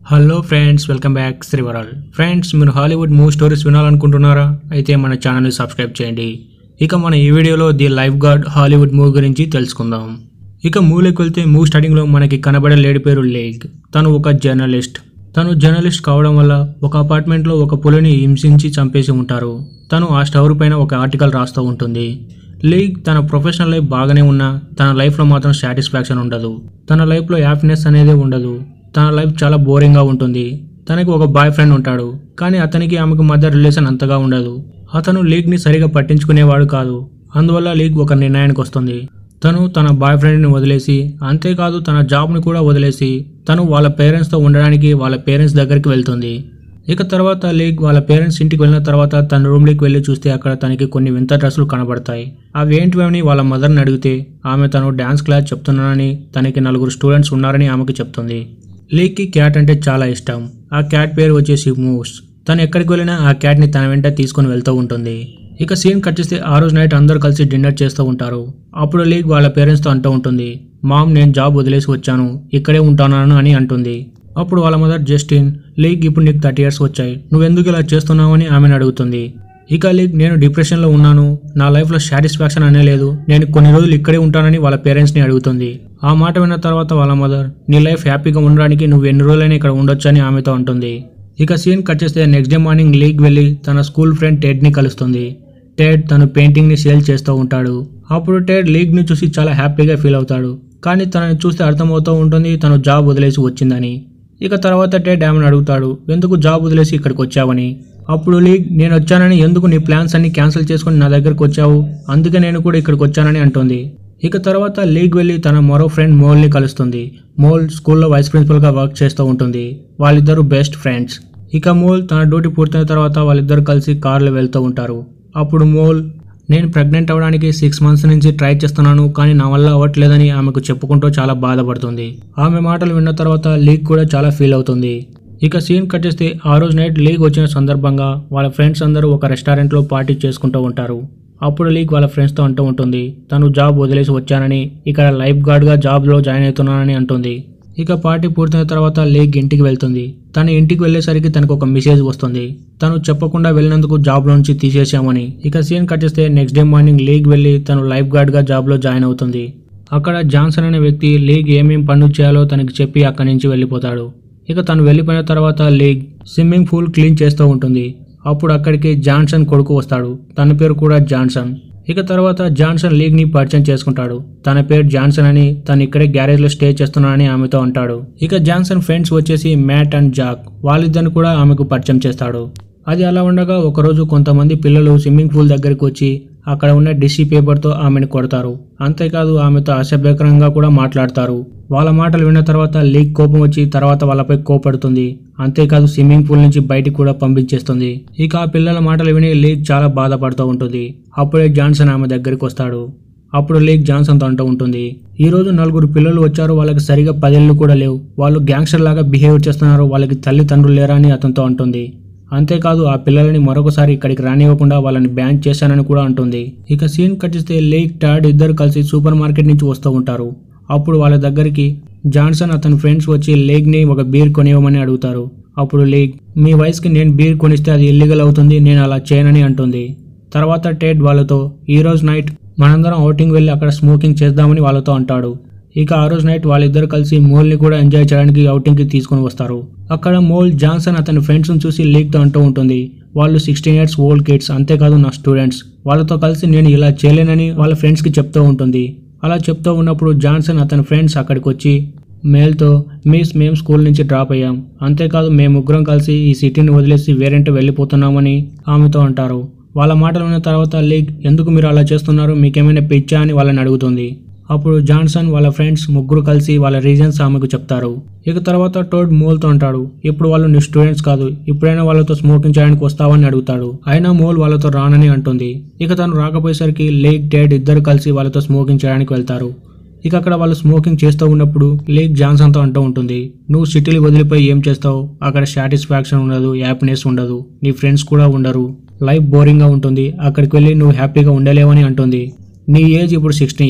hello friends welcome back శ్రీవరాల్ friends మీరు Hollywood movie stories వినాలనుకుంటున్నారా అయితే మన ఛానల్ని సబ్స్క్రైబ్ చేయండి ఇక మన ఈ వీడియోలో the lifeguard Hollywood movie గురించి తెలుసుకుందాం ఇక మూవీలోకి వెళ్తే మూవీ స్టార్టింగ్లో మనకి కనబడే లేడీ పేరు లేగ్ తను ఒక జర్నలిస్ట్ తను జర్నలిస్ట్ కావడం వల్ల ఒక అపార్ట్మెంట్లో ఒక పులిని హింసించి చంపేసి ఉంటారు తను ఆ స్టవర్ పైన ఒక ఆర్టికల్ రాస్తూ ఉంటుంది లీగ్ తన ప్రొఫెషనల్ లైఫ్ బాగానే ఉన్నా తన లైఫ్లో మాత్రం సాటిస్ఫాక్షన్ ఉండదు తన లైఫ్లో హ్యాపీనెస్ అనేది ఉండదు తన లైఫ్ చాలా బోరింగ్గా ఉంటుంది తనకి ఒక బాయ్ ఫ్రెండ్ ఉంటాడు కానీ అతనికి ఆమెకు మధ్య రిలేషన్ అంతగా ఉండదు అతను లీగ్ని సరిగా పట్టించుకునేవాడు కాదు అందువల్ల లీగ్ ఒక నిర్ణయానికి వస్తుంది తను తన బాయ్ ఫ్రెండ్ని వదిలేసి అంతేకాదు తన జాబ్ని కూడా వదిలేసి తను వాళ్ళ పేరెంట్స్తో ఉండడానికి వాళ్ళ పేరెంట్స్ దగ్గరికి వెళ్తుంది ఇక తర్వాత లీగ్ వాళ్ళ పేరెంట్స్ ఇంటికి వెళ్ళిన తర్వాత తన రూమ్లోకి వెళ్ళి చూస్తే అక్కడ తనకి కొన్ని వింత డ్రెస్సులు కనబడతాయి అవి ఏంటివని వాళ్ళ మదర్ని అడిగితే ఆమె తను డ్యాన్స్ క్లాస్ చెప్తున్నానని తనకి నలుగురు స్టూడెంట్స్ ఉన్నారని ఆమెకి చెప్తుంది లీగ్కి క్యాట్ అంటే చాలా ఇష్టం ఆ క్యాట్ పేరు వచ్చేసి మూస్ తను ఎక్కడికి వెళ్ళినా ఆ క్యాట్ని తన వెంట తీసుకొని వెళ్తూ ఉంటుంది ఇక సీన్ కట్ చేస్తే ఆ రోజు నైట్ అందరూ కలిసి డిన్నర్ చేస్తూ ఉంటారు అప్పుడు లీగ్ వాళ్ళ పేరెంట్స్తో అంటూ ఉంటుంది మామ్ నేను జాబ్ వదిలేసి వచ్చాను ఇక్కడే ఉంటాను అని అంటుంది అప్పుడు వాళ్ళ మదర్ జస్టిన్ లీగ్ ఇప్పుడు నీకు థర్టీ ఇయర్స్ వచ్చాయి నువ్వెందుకు ఇలా చేస్తున్నావని ఆమెను అడుగుతుంది ఇక లీగ్ నేను డిప్రెషన్లో ఉన్నాను నా లైఫ్లో సాటిస్ఫాక్షన్ అనే లేదు నేను కొన్ని రోజులు ఇక్కడే ఉంటానని వాళ్ళ పేరెంట్స్ని అడుగుతుంది ఆ మాట విన్న తర్వాత వాళ్ళ మదర్ నీ లైఫ్ హ్యాపీగా ఉండడానికి నువ్వు ఎన్ని రోజులైనా ఇక్కడ ఉండొచ్చని ఆమెతో అంటుంది ఇక సీన్ కట్ చేస్తే నెక్స్ట్ డే మార్నింగ్ లీగ్ వెళ్ళి తన స్కూల్ ఫ్రెండ్ టెడ్ని కలుస్తుంది టెడ్ తన పెయింటింగ్ని సేల్ చేస్తూ ఉంటాడు అప్పుడు టెడ్ లీగ్ని చూసి చాలా హ్యాపీగా ఫీల్ అవుతాడు కానీ తనని చూస్తే అర్థమవుతూ ఉంటుంది తను జాబ్ వదిలేసి వచ్చిందని ఇక తర్వాత టెడ్ ఆమెను అడుగుతాడు ఎందుకు జాబ్ వదిలేసి ఇక్కడికి వచ్చావని అప్పుడు లీగ్ నేను వచ్చానని ఎందుకు నీ ప్లాన్స్ అన్ని క్యాన్సిల్ చేసుకుని నా దగ్గరకు వచ్చావు అందుకే నేను కూడా ఇక్కడికి వచ్చానని అంటుంది ఇక తర్వాత లీగ్ వెళ్ళి తన మరో ఫ్రెండ్ మోల్ని కలుస్తుంది మోల్ స్కూల్లో వైస్ ప్రిన్సిపల్గా వర్క్ చేస్తూ ఉంటుంది వాళ్ళిద్దరూ బెస్ట్ ఫ్రెండ్స్ ఇక మోల్ తన డ్యూటీ పూర్తయిన తర్వాత వాళ్ళిద్దరు కలిసి కార్లో వెళ్తూ ఉంటారు అప్పుడు మోల్ నేను ప్రెగ్నెంట్ అవ్వడానికి సిక్స్ మంత్స్ నుంచి ట్రై చేస్తున్నాను కానీ నా వల్ల అవ్వట్లేదని ఆమెకు చెప్పుకుంటూ చాలా బాధపడుతుంది ఆమె మాటలు విన్న తర్వాత లీగ్ కూడా చాలా ఫీల్ అవుతుంది ఇక సీన్ కట్ చేస్తే ఆ రోజు నైట్ లీగ్ వచ్చిన సందర్భంగా వాళ్ళ ఫ్రెండ్స్ అందరూ ఒక రెస్టారెంట్లో పార్టీ చేసుకుంటూ ఉంటారు అప్పుడు లీగ్ వాళ్ళ ఫ్రెండ్స్తో అంటూ ఉంటుంది తను జాబ్ వదిలేసి వచ్చానని ఇక్కడ లైఫ్ గార్డ్గా జాబ్లో జాయిన్ అవుతున్నానని అంటుంది ఇక పార్టీ పూర్తయిన తర్వాత లీగ్ ఇంటికి వెళ్తుంది తన ఇంటికి వెళ్ళేసరికి తనకు ఒక మెసేజ్ వస్తుంది తను చెప్పకుండా వెళ్ళినందుకు జాబ్లో నుంచి తీసేశామని ఇక సీన్ కట్ చేస్తే నెక్స్ట్ డే మార్నింగ్ లీగ్ వెళ్ళి తను లైఫ్ గార్డ్గా జాబ్లో జాయిన్ అవుతుంది అక్కడ జాన్సన్ అనే వ్యక్తి లీగ్ ఏమేం పనులు చేయాలో తనకి చెప్పి అక్కడి నుంచి వెళ్ళిపోతాడు ఇక తను వెళ్ళిపోయిన తర్వాత లీగ్ స్విమ్మింగ్ పూల్ క్లీన్ చేస్తూ ఉంటుంది అప్పుడు అక్కడికి జాన్సన్ కొడుకు వస్తాడు తన పేరు కూడా జాన్సన్ ఇక తర్వాత జాన్సన్ లీగ్ ని పరిచయం చేసుకుంటాడు తన పేరు జాన్సన్ అని తను ఇక్కడే గ్యారేజ్ లో స్టే చేస్తున్నానని ఆమెతో అంటాడు ఇక జాన్సన్ ఫ్రెండ్స్ వచ్చేసి మ్యాట్ అండ్ జాక్ వాళ్ళిద్దరిని కూడా ఆమెకు పరిచయం చేస్తాడు అది అలా ఉండగా ఒకరోజు కొంతమంది పిల్లలు స్విమ్మింగ్ పూల్ దగ్గరికి వచ్చి అక్కడ ఉన్న డిసి పేపర్తో ఆమెను కొడతారు అంతేకాదు ఆమెతో అసభ్యకరంగా కూడా మాట్లాడతారు వాళ్ళ మాటలు విన్న తర్వాత లీగ్ కోపం వచ్చి తర్వాత వాళ్ళపై కోపడుతుంది అంతేకాదు స్విమ్మింగ్ పూల్ నుంచి బయటికి కూడా పంపించేస్తుంది ఇక ఆ పిల్లల మాటలు విని లీగ్ చాలా బాధపడుతూ ఉంటుంది అప్పుడే జాన్సన్ ఆమె దగ్గరికి వస్తాడు అప్పుడు లీగ్ జాన్సన్తో అంటూ ఉంటుంది ఈ రోజు నలుగురు పిల్లలు వచ్చారు వాళ్ళకి సరిగా పదేళ్ళు కూడా లేవు వాళ్ళు గ్యాంగ్స్టర్ లాగా బిహేవ్ చేస్తున్నారు వాళ్ళకి తల్లిదండ్రులు లేరా అని అతనితో అంటుంది అంతేకాదు ఆ పిల్లలని మరొకసారి ఇక్కడికి రానివ్వకుండా వాళ్ళని బ్యాన్ చేశానని కూడా అంటుంది ఇక సీన్ కట్టిస్తే లేక్ టాడ్ ఇద్దరు కలిసి సూపర్ మార్కెట్ నుంచి వస్తూ ఉంటారు అప్పుడు వాళ్ళ దగ్గరికి జాన్సన్ అతని ఫ్రెండ్స్ వచ్చి లేగ్ని ఒక బీర్ కొనివ్వమని అడుగుతారు అప్పుడు లేగ్ మీ వయసుకి నేను బీర్ కొనిస్తే అది ఇల్లీగల్ అవుతుంది నేను అలా చేయనని అంటుంది తర్వాత టెడ్ వాళ్ళతో ఈ రోజు నైట్ మనందరం అవుటింగ్ వెళ్ళి అక్కడ స్మోకింగ్ చేద్దామని వాళ్ళతో అంటాడు ఇక ఆ రోజు నైట్ వాళ్ళిద్దరు కలిసి మోల్ని కూడా ఎంజాయ్ చేయడానికి అవుటింగ్కి తీసుకొని వస్తారు అక్కడ మోల్ జాన్సన్ అతని ఫ్రెండ్స్ని చూసి లీగ్తో అంటూ ఉంటుంది వాళ్ళు సిక్స్టీన్ ఇయర్స్ ఓల్డ్ కిడ్స్ అంతేకాదు నా స్టూడెంట్స్ వాళ్ళతో కలిసి నేను ఇలా చేయలేనని వాళ్ళ ఫ్రెండ్స్కి చెప్తూ ఉంటుంది అలా చెప్తూ ఉన్నప్పుడు జాన్సన్ అతని ఫ్రెండ్స్ అక్కడికి వచ్చి మేల్తో మిస్ మేము స్కూల్ నుంచి డ్రాప్ అయ్యాం అంతేకాదు మేము ముగ్గురం కలిసి ఈ సిటీని వదిలేసి వేరేంటి వెళ్ళిపోతున్నామని ఆమెతో అంటారు వాళ్ళ మాటలు విన్న తర్వాత లీగ్ ఎందుకు మీరు అలా చేస్తున్నారు మీకేమైనా పిచ్చా అని వాళ్ళని అడుగుతుంది అప్పుడు జాన్సన్ వాళ్ళ ఫ్రెండ్స్ ముగ్గురు కలిసి వాళ్ళ రీజన్స్ ఆమెకు చెప్తారు ఇక తర్వాత టోడ్ మోల్తో అంటాడు ఇప్పుడు వాళ్ళు నీ స్టూడెంట్స్ కాదు ఇప్పుడైనా వాళ్ళతో స్మోకింగ్ చేయడానికి వస్తావని అడుగుతాడు అయినా మోల్ వాళ్ళతో రానని అంటుంది ఇక తను రాకపోయేసరికి లేక్ డెడ్ ఇద్దరు కలిసి వాళ్ళతో స్మోకింగ్ చేయడానికి వెళ్తారు ఇక అక్కడ వాళ్ళు స్మోకింగ్ చేస్తూ ఉన్నప్పుడు లేక్ జాన్సన్తో అంటూ ఉంటుంది నువ్వు సిటీలు వదిలిపోయి ఏం చేస్తావు అక్కడ సాటిస్ఫాక్షన్ ఉండదు హ్యాపీనెస్ ఉండదు నీ ఫ్రెండ్స్ కూడా ఉండరు లైఫ్ బోరింగ్గా ఉంటుంది అక్కడికి వెళ్ళి నువ్వు హ్యాపీగా ఉండలేవని అంటుంది నీ ఏజ్ ఇప్పుడు సిక్స్టీన్ ఇయర్స్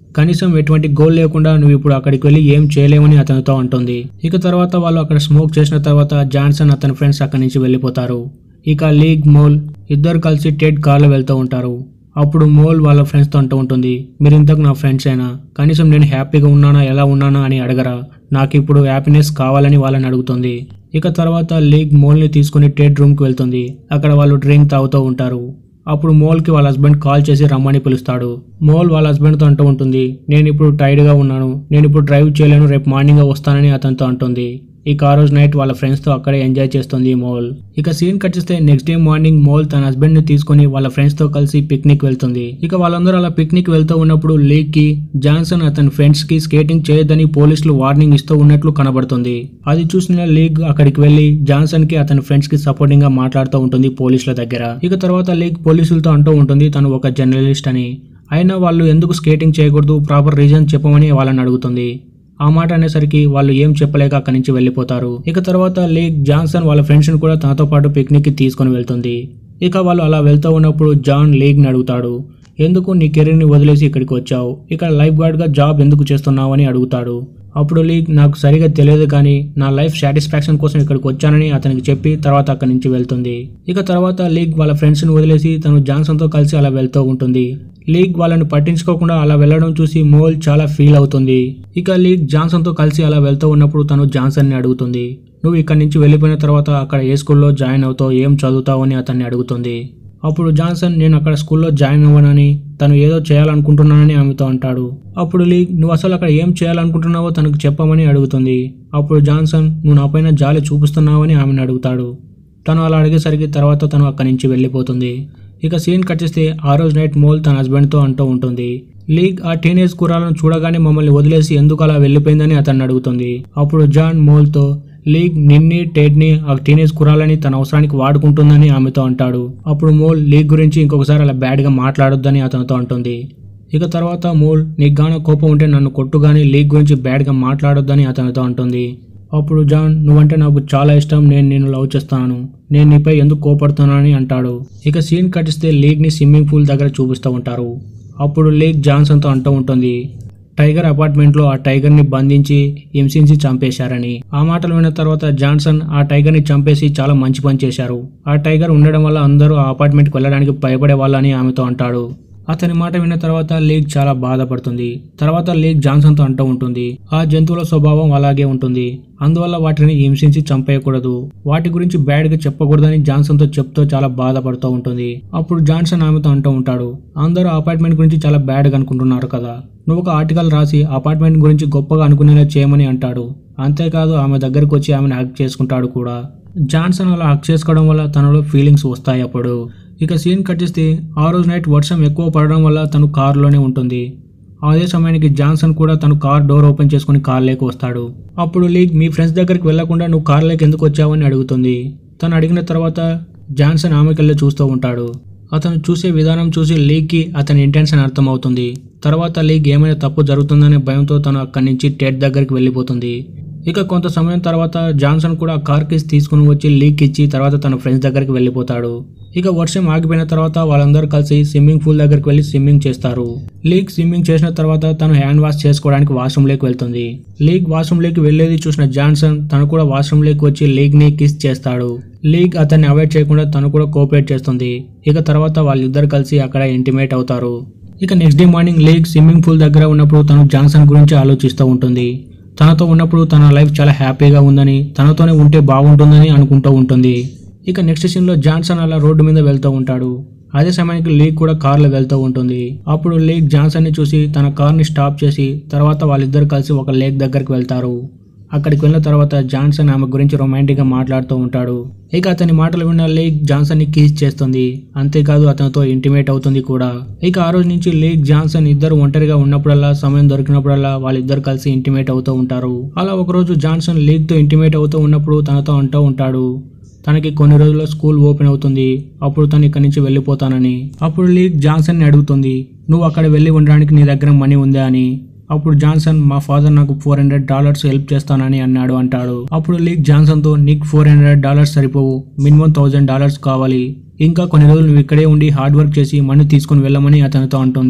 కనీసం ఎటువంటి గోల్ లేకుండా నువ్వు ఇప్పుడు అక్కడికి వెళ్ళి ఏం చేయలేవని అతనితో అంటుంది ఇక తర్వాత వాళ్ళు అక్కడ స్మోక్ చేసిన తర్వాత జాన్సన్ అతని ఫ్రెండ్స్ అక్కడి నుంచి వెళ్ళిపోతారు ఇక లీగ్ మోల్ ఇద్దరు కలిసి టెడ్ కార్లో వెళ్తూ ఉంటారు అప్పుడు మోల్ వాళ్ళ ఫ్రెండ్స్తో అంటూ ఉంటుంది మీరు ఇంతకు నా ఫ్రెండ్స్ అయినా కనీసం నేను హ్యాపీగా ఉన్నానా ఎలా ఉన్నానా అని అడగరా నాకు ఇప్పుడు హ్యాపీనెస్ కావాలని వాళ్ళని అడుగుతుంది ఇక తర్వాత లీగ్ మోల్ని తీసుకుని టెడ్ రూమ్కి వెళ్తుంది అక్కడ వాళ్ళు డ్రింక్ తాగుతూ ఉంటారు అప్పుడు మోల్కి వాళ్ళ హస్బెండ్ కాల్ చేసి రమ్మని పిలుస్తాడు మోల్ వాళ్ళ హస్బెండ్తో అంటూ ఉంటుంది నేను ఇప్పుడు టైర్డ్గా ఉన్నాను నేను ఇప్పుడు డ్రైవ్ చేయలేను రేపు మార్నింగ్ వస్తానని అతనితో అంటుంది ఇక ఆ రోజు నైట్ వాళ్ళ ఫ్రెండ్స్తో అక్కడే ఎంజాయ్ చేస్తుంది మోల్ ఇక సీన్ కట్ చేస్తే నెక్స్ట్ డే మార్నింగ్ మోల్ తన హస్బెండ్ ని తీసుకుని వాళ్ళ ఫ్రెండ్స్ తో కలిసి పిక్నిక్ వెళ్తుంది ఇక వాళ్ళందరూ అలా పిక్నిక్ వెళ్తూ ఉన్నప్పుడు లీగ్ కి జాన్సన్ అతని ఫ్రెండ్స్ కి స్కేటింగ్ చేయొద్దని పోలీసులు వార్నింగ్ ఇస్తూ ఉన్నట్లు కనబడుతుంది అది చూసిన లీగ్ అక్కడికి వెళ్లి జాన్సన్ కి అతని ఫ్రెండ్స్ కి సపోర్టింగ్ గా మాట్లాడుతూ ఉంటుంది పోలీసుల దగ్గర ఇక తర్వాత లీగ్ పోలీసులతో అంటూ ఉంటుంది తను ఒక జర్నలిస్ట్ అని అయినా వాళ్ళు ఎందుకు స్కేటింగ్ చేయకూడదు ప్రాపర్ రీజన్ చెప్పమని వాళ్ళని అడుగుతుంది ఆ మాట అనేసరికి వాళ్ళు ఏం చెప్పలేక అక్కడి నుంచి వెళ్ళిపోతారు ఇక తర్వాత లీగ్ జాన్సన్ వాళ్ళ ఫ్రెండ్స్ని కూడా తనతో పాటు పిక్నిక్కి తీసుకొని వెళ్తుంది ఇక వాళ్ళు అలా వెళ్తూ ఉన్నప్పుడు జాన్ లీగ్ని అడుగుతాడు ఎందుకు నీ కెరీర్ని వదిలేసి ఇక్కడికి వచ్చావు ఇక్కడ లైఫ్ గార్డ్గా జాబ్ ఎందుకు చేస్తున్నావు అని అడుగుతాడు అప్పుడు లీగ్ నాకు సరిగా తెలియదు కానీ నా లైఫ్ సాటిస్ఫాక్షన్ కోసం ఇక్కడికి వచ్చానని అతనికి చెప్పి తర్వాత అక్కడి నుంచి వెళ్తుంది ఇక తర్వాత లీగ్ వాళ్ళ ఫ్రెండ్స్ని వదిలేసి తను జాన్సన్తో కలిసి అలా వెళ్తూ ఉంటుంది లీగ్ వాళ్ళని పట్టించుకోకుండా అలా వెళ్ళడం చూసి మోల్ చాలా ఫీల్ అవుతుంది ఇక లీగ్ జాన్సన్తో కలిసి అలా వెళ్తూ ఉన్నప్పుడు తను జాన్సన్ని అడుగుతుంది నువ్వు ఇక్కడి నుంచి వెళ్ళిపోయిన తర్వాత అక్కడ ఏ స్కూల్లో జాయిన్ అవుతావు ఏం చదువుతావు అని అతన్ని అడుగుతుంది అప్పుడు జాన్సన్ నేను అక్కడ స్కూల్లో జాయిన్ అవ్వనని తను ఏదో చేయాలనుకుంటున్నానని ఆమెతో అంటాడు అప్పుడు లీగ్ నువ్వు అసలు అక్కడ ఏం చేయాలనుకుంటున్నావో తనకు చెప్పమని అడుగుతుంది అప్పుడు జాన్సన్ నువ్వు నాపైన జాలి చూపిస్తున్నావని ఆమెను అడుగుతాడు తను అలా అడిగేసరికి తర్వాత తను అక్కడి నుంచి వెళ్ళిపోతుంది ఇక సీన్ కట్ చేస్తే ఆ రోజు నైట్ మోల్ తన హస్బెండ్తో అంటూ ఉంటుంది లీగ్ ఆ టీనేజ్ కురాలను చూడగానే మమ్మల్ని వదిలేసి ఎందుకు అలా వెళ్ళిపోయిందని అతన్ని అడుగుతుంది అప్పుడు జాన్ మోల్తో లీగ్ నిన్ని టెడ్ని ఆ టీనేజ్ కురాలని తన అవసరానికి వాడుకుంటుందని ఆమెతో అంటాడు అప్పుడు మోల్ లీగ్ గురించి ఇంకొకసారి అలా బ్యాడ్గా మాట్లాడొద్దని అతనితో అంటుంది ఇక తర్వాత మోల్ నీకు గాన కోపం ఉంటే నన్ను కొట్టుగాని లీగ్ గురించి బ్యాడ్గా మాట్లాడొద్దని అతనితో అంటుంది అప్పుడు జాన్ నువ్వంటే నాకు చాలా ఇష్టం నేను నిన్ను లవ్ చేస్తాను నేను నీపై ఎందుకు కోపడుతున్నానని అంటాడు ఇక సీన్ కట్టిస్తే లీగ్ని స్విమ్మింగ్ పూల్ దగ్గర చూపిస్తూ ఉంటారు అప్పుడు లీగ్ జాన్సన్తో అంటూ ఉంటుంది టైగర్ అపార్ట్మెంట్లో ఆ టైగర్ని బంధించి హింసించి చంపేశారని ఆ మాటలు విన్న తర్వాత జాన్సన్ ఆ టైగర్ని చంపేసి చాలా మంచి పని చేశారు ఆ టైగర్ ఉండడం వల్ల అందరూ ఆ అపార్ట్మెంట్కి వెళ్ళడానికి భయపడే వాళ్ళని ఆమెతో అంటాడు అతని మాట విన్న తర్వాత లీగ్ చాలా బాధపడుతుంది తర్వాత లీగ్ జాన్సన్తో అంటూ ఉంటుంది ఆ జంతువుల స్వభావం అలాగే ఉంటుంది అందువల్ల వాటిని హింసించి చంపేయకూడదు వాటి గురించి బ్యాడ్గా చెప్పకూడదని జాన్సన్తో చెప్తూ చాలా బాధపడుతూ ఉంటుంది అప్పుడు జాన్సన్ ఆమెతో అంటూ ఉంటాడు అందరూ అపార్ట్మెంట్ గురించి చాలా బ్యాడ్గా అనుకుంటున్నారు కదా నువ్వు ఒక ఆర్టికల్ రాసి అపార్ట్మెంట్ గురించి గొప్పగా అనుకునేలా చేయమని అంటాడు అంతేకాదు ఆమె దగ్గరికి వచ్చి ఆమెను హక్ చేసుకుంటాడు కూడా జాన్సన్ అలా హక్ చేసుకోవడం వల్ల తనలో ఫీలింగ్స్ వస్తాయి అప్పుడు ఇక సీన్ కట్ చేస్తే ఆ రోజు నైట్ వర్షం ఎక్కువ పడడం వల్ల తను కారులోనే ఉంటుంది అదే సమయానికి జాన్సన్ కూడా తను కార్ డోర్ ఓపెన్ చేసుకుని కార్లోకి వస్తాడు అప్పుడు లీగ్ మీ ఫ్రెండ్స్ దగ్గరికి వెళ్లకుండా నువ్వు కార్లోకి ఎందుకు వచ్చావని అడుగుతుంది తను అడిగిన తర్వాత జాన్సన్ ఆమెకెళ్ళి చూస్తూ ఉంటాడు అతను చూసే విధానం చూసి లీగ్కి అతని ఇంటెన్షన్ అర్థమవుతుంది తర్వాత లీగ్ ఏమైనా తప్పు జరుగుతుందనే భయంతో తను అక్కడి నుంచి టెడ్ దగ్గరికి వెళ్ళిపోతుంది ఇక కొంత సమయం తర్వాత జాన్సన్ కూడా ఆ కార్ కేస్ తీసుకుని వచ్చి లీక్ ఇచ్చి తర్వాత తన ఫ్రెండ్స్ దగ్గరికి వెళ్ళిపోతాడు ఇక వర్షం ఆగిపోయిన తర్వాత వాళ్ళందరూ కలిసి స్విమ్మింగ్ పూల్ దగ్గరికి వెళ్ళి స్విమ్మింగ్ చేస్తారు లీగ్ స్విమ్మింగ్ చేసిన తర్వాత తను హ్యాండ్ వాష్ చేసుకోవడానికి వాష్రూమ్ లేకి వెళ్తుంది లీగ్ వాష్రూమ్ లేకి వెళ్ళేది చూసిన జాన్సన్ తను కూడా వాష్రూమ్ లేకి వచ్చి లీగ్ ని కిస్ చేస్తాడు లీగ్ అతన్ని అవాయిడ్ చేయకుండా తను కూడా కోఆపరేట్ చేస్తుంది ఇక తర్వాత వాళ్ళిద్దరు కలిసి అక్కడ ఇంటిమేట్ అవుతారు ఇక నెక్స్ట్ డే మార్నింగ్ లీగ్ స్విమ్మింగ్ పూల్ దగ్గర ఉన్నప్పుడు తను జాన్సన్ గురించి ఆలోచిస్తూ ఉంటుంది తనతో ఉన్నప్పుడు తన లైఫ్ చాలా హ్యాపీగా ఉందని తనతోనే ఉంటే బాగుంటుందని అనుకుంటూ ఉంటుంది ఇక నెక్స్ట్ సీన్లో జాన్సన్ అలా రోడ్డు మీద వెళ్తూ ఉంటాడు అదే సమయానికి లీగ్ కూడా కార్లో వెళ్తూ ఉంటుంది అప్పుడు లీగ్ జాన్సన్ని చూసి తన కార్ని స్టాప్ చేసి తర్వాత వాళ్ళిద్దరు కలిసి ఒక లేక్ దగ్గరికి వెళ్తారు అక్కడికి వెళ్ళిన తర్వాత జాన్సన్ ఆమె గురించి రొమాంటిక్గా మాట్లాడుతూ ఉంటాడు ఇక అతని మాటలు విన్న లీగ్ జాన్సన్ని కిస్ చేస్తుంది అంతేకాదు అతనితో ఇంటిమేట్ అవుతుంది కూడా ఇక ఆ రోజు నుంచి లీగ్ జాన్సన్ ఇద్దరు ఒంటరిగా ఉన్నప్పుడల్లా సమయం దొరికినప్పుడల్లా వాళ్ళిద్దరు కలిసి ఇంటిమేట్ అవుతూ ఉంటారు అలా ఒకరోజు జాన్సన్ లీగ్తో ఇంటిమేట్ అవుతూ ఉన్నప్పుడు తనతో అంటూ ఉంటాడు తనకి కొన్ని రోజుల్లో స్కూల్ ఓపెన్ అవుతుంది అప్పుడు తను ఇక్కడి నుంచి వెళ్ళిపోతానని అప్పుడు లీగ్ జాన్సన్ని అడుగుతుంది నువ్వు అక్కడ వెళ్ళి ఉండడానికి నీ దగ్గర మనీ ఉందా అని అప్పుడు జాన్సన్ మా ఫాదర్ నాకు ఫోర్ హండ్రెడ్ డాలర్స్ హెల్ప్ చేస్తానని అన్నాడు అంటాడు అప్పుడు లీగ్ జాన్సన్తో నీకు ఫోర్ హండ్రెడ్ డాలర్స్ సరిపోవు మినిమం థౌజండ్ డాలర్స్ కావాలి ఇంకా కొన్ని రోజులు నువ్వు ఇక్కడే ఉండి హార్డ్ వర్క్ చేసి మనీ తీసుకుని వెళ్ళమని అతనితో అంటుంది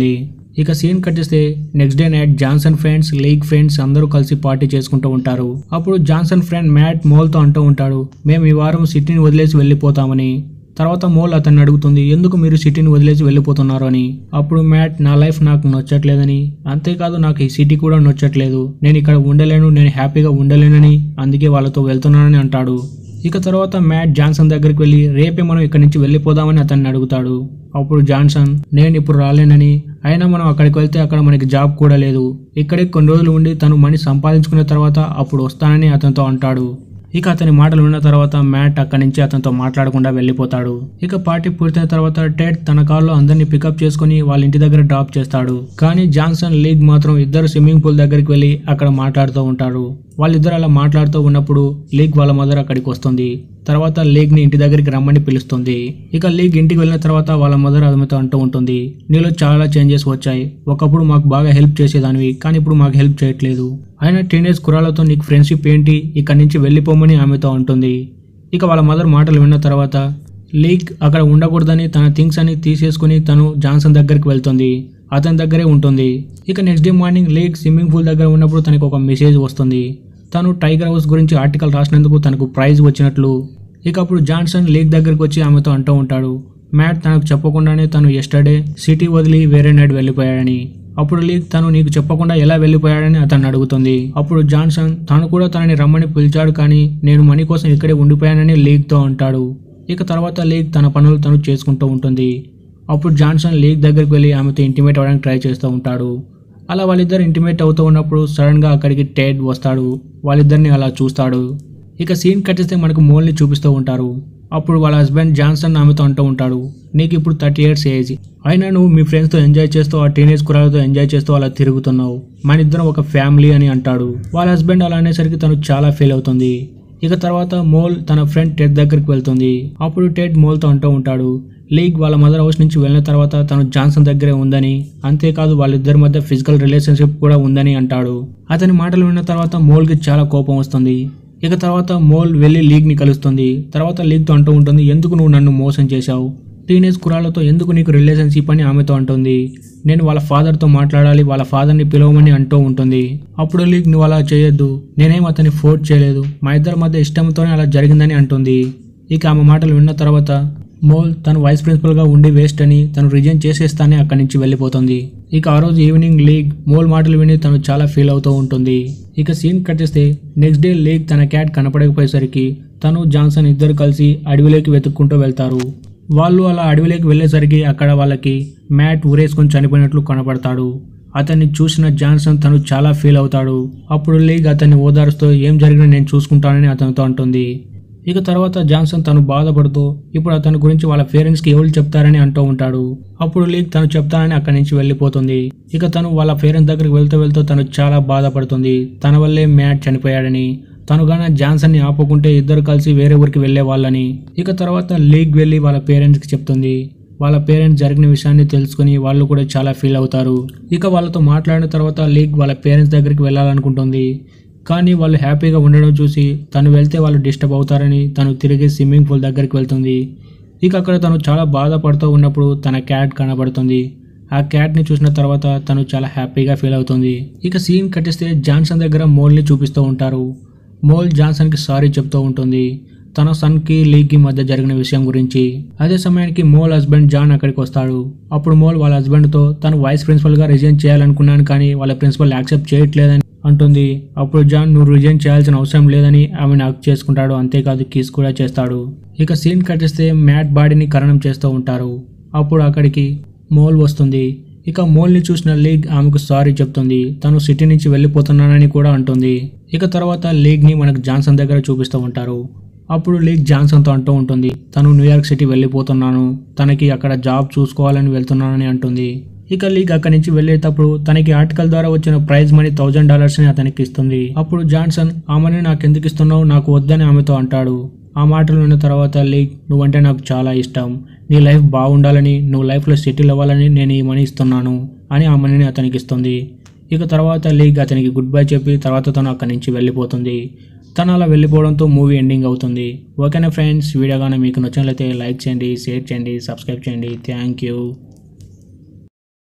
ఇక సీన్ కట్ చేస్తే next day night Johnson friends లీగ్ ఫ్రెండ్స్ అందరూ కలిసి పార్టీ చేసుకుంటూ ఉంటారు అప్పుడు జాన్సన్ ఫ్రెండ్ మ్యాట్ మోల్తో అంటూ ఉంటాడు మేము ఈ వారం సిటీని వదిలేసి వెళ్ళిపోతామని తర్వాత మోల్ అతన్ని అడుగుతుంది ఎందుకు మీరు సిటీని వదిలేసి వెళ్ళిపోతున్నారు అని అప్పుడు మ్యాట్ నా లైఫ్ నాకు నచ్చట్లేదని అంతేకాదు నాకు ఈ సిటీ కూడా నచ్చట్లేదు నేను ఇక్కడ ఉండలేను నేను హ్యాపీగా ఉండలేనని అందుకే వాళ్ళతో వెళ్తున్నానని అంటాడు ఇక తర్వాత మ్యాట్ జాన్సన్ దగ్గరికి వెళ్ళి రేపే మనం ఇక్కడి నుంచి వెళ్ళిపోదామని అతన్ని అడుగుతాడు అప్పుడు జాన్సన్ నేను ఇప్పుడు రాలేనని అయినా మనం అక్కడికి వెళ్తే అక్కడ మనకి జాబ్ కూడా లేదు ఇక్కడే కొన్ని రోజులు ఉండి తను మనీ సంపాదించుకున్న తర్వాత అప్పుడు వస్తానని అతనితో అంటాడు ఇక అతని మాటలు విన్న తర్వాత మ్యాట్ అక్కడి నుంచి అతనితో మాట్లాడకుండా వెళ్ళిపోతాడు ఇక పార్టీ పూర్తయిన తర్వాత టెడ్ తన కారులో అందరినీ పికప్ చేసుకుని వాళ్ళ ఇంటి దగ్గర డ్రాప్ చేస్తాడు కానీ జాన్సన్ లీగ్ మాత్రం ఇద్దరు స్విమ్మింగ్ పూల్ దగ్గరికి వెళ్ళి అక్కడ మాట్లాడుతూ ఉంటారు వాళ్ళిద్దరు అలా మాట్లాడుతూ ఉన్నప్పుడు లీగ్ వాళ్ళ మదర్ అక్కడికి వస్తుంది తర్వాత లీగ్ ని ఇంటి దగ్గరికి రమ్మని పిలుస్తుంది ఇక లీగ్ ఇంటికి వెళ్ళిన తర్వాత వాళ్ళ మదర్ ఆమెతో అంటూ ఉంటుంది నీలో చాలా చేంజెస్ వచ్చాయి ఒకప్పుడు మాకు బాగా హెల్ప్ చేసేదానివి కానీ ఇప్పుడు మాకు హెల్ప్ చేయట్లేదు అయినా టీనేజ్ కురాలతో నీకు ఫ్రెండ్షిప్ ఏంటి ఇక్కడి నుంచి వెళ్ళిపోమని ఆమెతో అంటుంది ఇక వాళ్ళ మదర్ మాటలు విన్న తర్వాత లీగ్ అక్కడ ఉండకూడదని తన థింగ్స్ అన్ని తీసేసుకుని తను జాన్సన్ దగ్గరికి వెళ్తుంది అతని దగ్గరే ఉంటుంది ఇక నెక్స్ట్ డే మార్నింగ్ లీగ్ స్విమ్మింగ్ పూల్ దగ్గర ఉన్నప్పుడు తనకు ఒక మెసేజ్ వస్తుంది తను టైగర్ హౌస్ గురించి ఆర్టికల్ రాసినందుకు తనకు ప్రైజ్ వచ్చినట్లు ఇక అప్పుడు జాన్సన్ లీగ్ దగ్గరికి వచ్చి ఆమెతో అంటూ ఉంటాడు మ్యాట్ తనకు చెప్పకుండానే తను ఎస్టర్డే సిటీ వదిలి వేరే నైట్ వెళ్ళిపోయాడని అప్పుడు లీగ్ తను నీకు చెప్పకుండా ఎలా వెళ్ళిపోయాడని అతన్ని అడుగుతుంది అప్పుడు జాన్సన్ తను కూడా తనని రమ్మని పిలిచాడు కానీ నేను మనీ కోసం ఇక్కడే ఉండిపోయానని లీగ్తో అంటాడు ఇక తర్వాత లీగ్ తన పనులు తను చేసుకుంటూ ఉంటుంది అప్పుడు జాన్సన్ లీగ్ దగ్గరికి వెళ్ళి ఆమెతో ఇంటిమేట్ అవ్వడానికి ట్రై చేస్తూ ఉంటాడు అలా వాళ్ళిద్దరు ఇంటిమేట్ అవుతూ ఉన్నప్పుడు సడన్గా అక్కడికి టెడ్ వస్తాడు వాళ్ళిద్దరిని అలా చూస్తాడు ఇక సీన్ కట్ చేస్తే మనకు మోల్ని చూపిస్తూ ఉంటారు అప్పుడు వాళ్ళ హస్బెండ్ జాన్సన్ ఆమెతో అంటూ ఉంటాడు నీకు ఇప్పుడు థర్టీ ఇయర్స్ ఏజ్ అయినా నువ్వు మీ ఫ్రెండ్స్తో ఎంజాయ్ చేస్తూ ఆ టీనేజ్ కురాలతో ఎంజాయ్ చేస్తూ అలా తిరుగుతున్నావు మన ఇద్దరం ఒక ఫ్యామిలీ అని అంటాడు వాళ్ళ హస్బెండ్ అలా అనేసరికి తను చాలా ఫీల్ అవుతుంది ఇక తర్వాత మోల్ తన ఫ్రెండ్ టెడ్ దగ్గరికి వెళ్తుంది అప్పుడు టెడ్ మోల్తో అంటూ ఉంటాడు లీగ్ వాళ్ళ మదర్ హౌస్ నుంచి వెళ్ళిన తర్వాత తను జాన్సన్ దగ్గరే ఉందని అంతేకాదు వాళ్ళిద్దరి మధ్య ఫిజికల్ రిలేషన్షిప్ కూడా ఉందని అంటాడు అతని మాటలు విన్న తర్వాత మోల్కి చాలా కోపం వస్తుంది ఇక తర్వాత మోల్ వెళ్ళి లీగ్ని కలుస్తుంది తర్వాత లీగ్తో అంటూ ఉంటుంది ఎందుకు నువ్వు నన్ను మోసం చేశావు టీనేజ్ కురాలతో ఎందుకు నీకు రిలేషన్షిప్ అని ఆమెతో అంటుంది నేను వాళ్ళ ఫాదర్తో మాట్లాడాలి వాళ్ళ ఫాదర్ని పిలవమని అంటూ ఉంటుంది అప్పుడు లీగ్ నువ్వు అలా చేయొద్దు నేనేం అతన్ని ఫోర్స్ చేయలేదు మా ఇద్దరి మధ్య ఇష్టంతోనే అలా జరిగిందని అంటుంది ఇక ఆమె మాటలు విన్న తర్వాత మోల్ తను వైస్ ప్రిన్సిపల్గా ఉండి వేస్ట్ అని తను రిజైన్ చేసేస్తానే అక్కడి నుంచి వెళ్ళిపోతుంది ఇక ఆ రోజు ఈవినింగ్ లీగ్ మోల్ మాటలు విని తను చాలా ఫీల్ అవుతూ ఉంటుంది ఇక సీన్ కట్ చేస్తే నెక్స్ట్ డే లీగ్ తన క్యాట్ కనపడకపోయేసరికి తను జాన్సన్ ఇద్దరు కలిసి అడవిలోకి వెతుక్కుంటూ వెళ్తారు వాళ్ళు అలా అడవిలోకి వెళ్ళేసరికి అక్కడ వాళ్ళకి మ్యాట్ ఊరేసుకొని చనిపోయినట్లు కనపడతాడు అతన్ని చూసిన జాన్సన్ తను చాలా ఫీల్ అవుతాడు అప్పుడు లీగ్ అతన్ని ఓదారుస్తూ ఏం జరిగినా నేను చూసుకుంటానని అతనితో అంటుంది ఇక తర్వాత జాన్సన్ తను బాధపడుతూ ఇప్పుడు అతని గురించి వాళ్ళ పేరెంట్స్కి ఎవరు చెప్తారని అంటూ ఉంటాడు అప్పుడు లీగ్ తను చెప్తానని అక్కడి నుంచి వెళ్ళిపోతుంది ఇక తను వాళ్ళ పేరెంట్స్ దగ్గరికి వెళ్తూ వెళ్తూ తను చాలా బాధపడుతుంది తన వల్లే మ్యాట్ చనిపోయాడని తను గాన జాన్సన్ ని ఆపుకుంటే ఇద్దరు కలిసి వేరే ఊరికి వెళ్లే వాళ్ళని ఇక తర్వాత లీగ్ వెళ్ళి వాళ్ళ పేరెంట్స్కి చెప్తుంది వాళ్ళ పేరెంట్స్ జరిగిన విషయాన్ని తెలుసుకుని వాళ్ళు కూడా చాలా ఫీల్ అవుతారు ఇక వాళ్ళతో మాట్లాడిన తర్వాత లీగ్ వాళ్ళ పేరెంట్స్ దగ్గరికి వెళ్ళాలనుకుంటుంది కానీ వాళ్ళు హ్యాపీగా ఉండడం చూసి తను వెళ్తే వాళ్ళు డిస్టర్బ్ అవుతారని తను తిరిగి స్విమ్మింగ్ పూల్ దగ్గరికి వెళ్తుంది ఇక అక్కడ తను చాలా బాధపడుతూ ఉన్నప్పుడు తన క్యాట్ కనబడుతుంది ఆ క్యాట్ని చూసిన తర్వాత తను చాలా హ్యాపీగా ఫీల్ అవుతుంది ఇక సీన్ కట్టిస్తే జాన్సన్ దగ్గర మోల్ని చూపిస్తూ ఉంటారు మోల్ జాన్సన్కి సారీ చెప్తూ ఉంటుంది తన సన్కి లీగ్కి మధ్య జరిగిన విషయం గురించి అదే సమయానికి మోల్ హస్బెండ్ జాన్ అక్కడికి వస్తాడు అప్పుడు మోల్ వాళ్ళ హస్బెండ్తో తను వైస్ ప్రిన్సిపల్గా రిజైన్ చేయాలనుకున్నాను కానీ వాళ్ళ ప్రిన్సిపల్ యాక్సెప్ట్ చేయట్లేదని అంటుంది అప్పుడు జాన్ నువ్వు రిజైన్ చేయాల్సిన అవసరం లేదని ఆమె నాకు చేసుకుంటాడు అంతేకాదు కిస్ కూడా చేస్తాడు ఇక సీన్ కట్టిస్తే మ్యాట్ బాడీని కరణం చేస్తూ ఉంటారు అప్పుడు అక్కడికి మోల్ వస్తుంది ఇక మోల్ని చూసిన లీగ్ ఆమెకు సారీ చెప్తుంది తను సిటీ నుంచి వెళ్ళిపోతున్నానని కూడా అంటుంది ఇక తర్వాత లీగ్ని మనకు జాన్సన్ దగ్గర చూపిస్తూ ఉంటారు అప్పుడు లీగ్ జాన్సన్తో అంటూ ఉంటుంది తను న్యూయార్క్ సిటీ వెళ్ళిపోతున్నాను తనకి అక్కడ జాబ్ చూసుకోవాలని వెళ్తున్నానని అంటుంది ఇక లీగ్ అక్కడి నుంచి వెళ్ళేటప్పుడు తనకి ఆర్టికల్ ద్వారా వచ్చిన ప్రైజ్ మనీ థౌజండ్ డాలర్స్ ని అతనికి ఇస్తుంది అప్పుడు జాన్సన్ ఆ మనీ నాకు ఎందుకు ఇస్తున్నావు నాకు వద్దని ఆమెతో అంటాడు ఆ మాటలు విన్న తర్వాత లీగ్ నువ్వంటే నాకు చాలా ఇష్టం నీ లైఫ్ బాగుండాలని నువ్వు లైఫ్లో సెటిల్ అవ్వాలని నేను ఈ మనీ ఇస్తున్నాను అని ఆ మనీని అతనికి ఇస్తుంది ఇక తర్వాత లీగ్ అతనికి గుడ్ బై చెప్పి తర్వాత తను అక్కడి నుంచి వెళ్ళిపోతుంది తను అలా వెళ్ళిపోవడంతో మూవీ ఎండింగ్ అవుతుంది ఓకేనా ఫ్రెండ్స్ వీడియో కానీ మీకు నచ్చినట్లయితే లైక్ చేయండి షేర్ చేయండి సబ్స్క్రైబ్ చేయండి థ్యాంక్ యూ